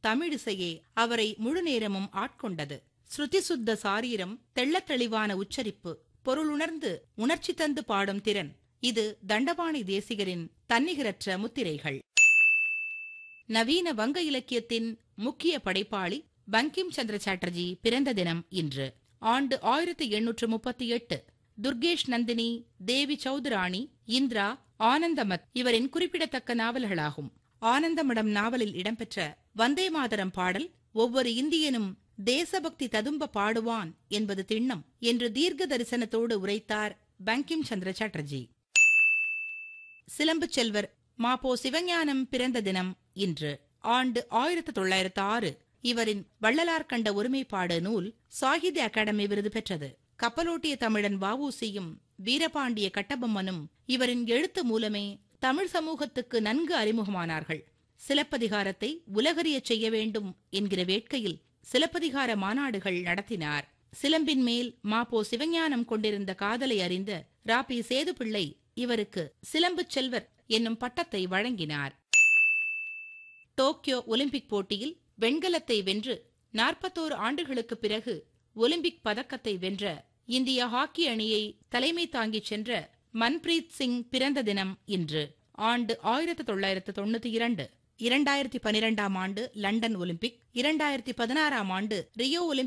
தமிழிசையே அவரை முழு நேரமும் ஆட்கொண்டது ஸ்ருதி சுத்த சாரீரம் தெள்ளத் தெளிவான உச்சரிப்பு பொருளுணர்ந்து உணர்ச்சி தந்து பாடும் திறன் இது தண்டபாணி தேசிகரின் தன்னிகரற்ற முத்திரைகள் நவீன வங்க இலக்கியத்தின் முக்கிய படைப்பாளி பங்கிம் சந்திர சாட்டர்ஜி பிறந்த தினம் இன்று ஆண்டு ஆயிரத்தி எண்ணூற்று முப்பத்தி எட்டு துர்கேஷ் நந்தினி தேவி சௌதுராணி இந்திரா ஆனந்தமத் இவரின் குறிப்பிடத்தக்க நாவல்களாகும் ஆனந்தமடம் நாவலில் இடம்பெற்ற வந்தே மாதரம் பாடல் ஒவ்வொரு இந்தியனும் தேசபக்தி ததும்ப பாடுவான் என்பது திண்ணம் என்று தீர்க்க தரிசனத்தோடு உரைத்தார் பங்கிம் சந்திர சாட்டர்ஜி சிலம்புச் செல்வர் மாபோ சிவஞானம் பிறந்த தினம் இன்று ஆண்டு ஆயிரத்து தொள்ளாயிரத்து ஆறு இவரின் வள்ளலார் கண்ட ஒருமைப்பாடு நூல் சாகித்ய அகாடமி விருது பெற்றது கப்பலோட்டிய தமிழன் வஉசியும் வீரபாண்டிய கட்டபொம்மனும் இவரின் எழுத்து மூலமே தமிழ் சமூகத்துக்கு நன்கு அறிமுகமானார்கள் சிலப்பதிகாரத்தை உலகறியச் செய்ய வேண்டும் என்கிற வேட்கையில் சிலப்பதிகார மாநாடுகள் நடத்தினார் சிலம்பின் மேல் மாபோ சிவஞானம் கொண்டிருந்த காதலை அறிந்த ராபி சேதுபிள்ளை இவருக்கு சிலம்புச் செல்வர் என்னும் பட்டத்தை வழங்கினார் டோக்கியோ ஒலிம்பிக் போட்டியில் வெண்கலத்தை வென்று நாற்பத்தோரு ஆண்டுகளுக்குப் பிறகு ஒலிம்பிக் பதக்கத்தை வென்ற இந்திய ஹாக்கி அணியை தலைமை தாங்கிச் சென்ற மன்பிரீத் சிங் பிறந்த தினம் இன்று ஆண்டு ஆயிரத்து தொள்ளாயிரத்து தொண்ணூத்தி இரண்டு இரண்டாயிரத்தி பனிரெண்டாம் ஆண்டு லண்டன் ஒலிம்பிக் இரண்டாயிரத்தி பதினாறாம் ஆண்டு ரியோ ஒலிம்பிக்